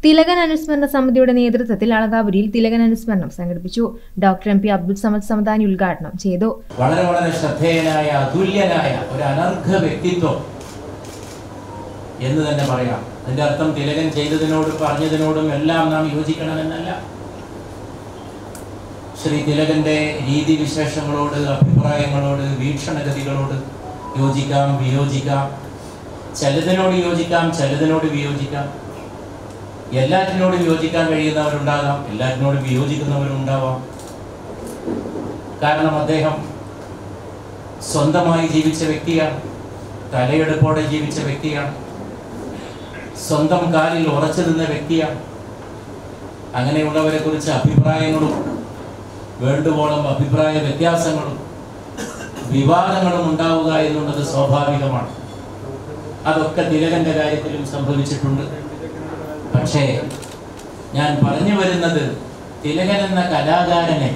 തിലകൻ അനുസ്മരണ സമിതിയുടെ നേതൃത്വത്തിൽ അളകാപുരിയിൽ തിലകൻ അനുസ്മരണം സംഘടിപ്പിച്ചു doctor M P Abdul Samad Samadani ഉദ്ഘാടനം ചെയ്തു വളരെ വളരെ ശ്രദ്ധേയനായ അതുല്യനായ ഒരു അനർഘ വ്യക്തിത്വം എന്ന് തന്നെ പറയാം അതിന്റെ അർത്ഥം തിലകൻ ചെയ്തതിനോടും പറഞ്ഞതിനോടും എല്ലാം നാം യോജിക്കണമെന്നല്ല ശ്രീ തിലകന്റെ രീതി വിശേഷങ്ങളോട് അഭിപ്രായങ്ങളോട് വീക്ഷണഗതികളോട് യോജിക്കാം വിയോജിക്കാം ചിലതിനോട് യോജിക്കാം ചിലതിനോട് വിയോജിക്കാം എല്ലാറ്റിനോടും യോജിക്കാൻ കഴിയുന്നവരുണ്ടാകാം എല്ലാറ്റിനോടും വിയോജിക്കുന്നവരുണ്ടാവാം കാരണം അദ്ദേഹം സ്വന്തമായി ജീവിച്ച വ്യക്തിയാണ് തലയെടുപ്പോടെ ജീവിച്ച വ്യക്തിയാണ് സ്വന്തം കാലിൽ ഉറച്ചു നിന്ന വ്യക്തിയാണ് അങ്ങനെയുള്ളവരെ കുറിച്ച് അഭിപ്രായങ്ങളും വേണ്ടുവോളം അഭിപ്രായ വ്യത്യാസങ്ങളും വിവാദങ്ങളും ഉണ്ടാവുക എന്നുള്ളത് സ്വാഭാവികമാണ് അതൊക്കെ തിലകന്റെ കാര്യത്തിലും സംഭവിച്ചിട്ടുണ്ട് പക്ഷേ ഞാൻ പറഞ്ഞു വരുന്നത് തിലകൻ എന്ന കലാകാരനെ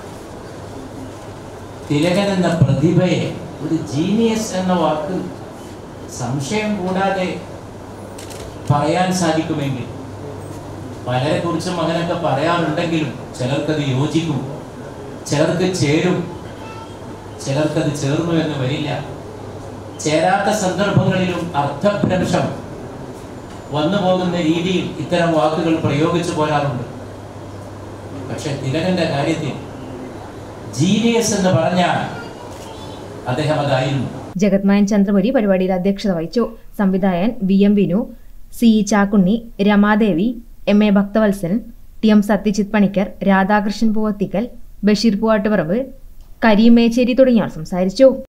തിലകൻ എന്ന പ്രതിഭയെ ഒരു ജീനിയസ് എന്ന വാക്ക് സംശയം കൂടാതെ പറയാൻ സാധിക്കുമെങ്കിൽ പലരെ കുറിച്ചും അങ്ങനെയൊക്കെ പറയാറുണ്ടെങ്കിലും ചിലർക്കത് യോജിക്കും ചിലർക്ക് ചേരും ചിലർക്കത് ചേർന്നു എന്ന് വരില്ല ചേരാത്ത സന്ദർഭങ്ങളിലും അർത്ഥഭ്രംശം വന്നു പോകുന്ന രീതിയിൽ ഇത്തരം വാക്കുകൾ പ്രയോഗിച്ചു പോരാറുണ്ട് പക്ഷെ തിലകന്റെ കാര്യത്തിൽ ജീനിയസ് എന്ന് പറഞ്ഞാൽ അദ്ദേഹം അതായിരുന്നു ജഗത്മായൻ ചന്ദ്രപുരി പരിപാടിയിൽ അധ്യക്ഷത വഹിച്ചു സംവിധായകൻ V M Vinu C E Chakkunni Ramadevi M A Bhakthavalsan T M Sathyajith Panicker Radhakrishnan Poovathikkal Basheer Poovattuparamba Kareem Mechery തുടങ്ങിയവർ സംസാരിച്ചു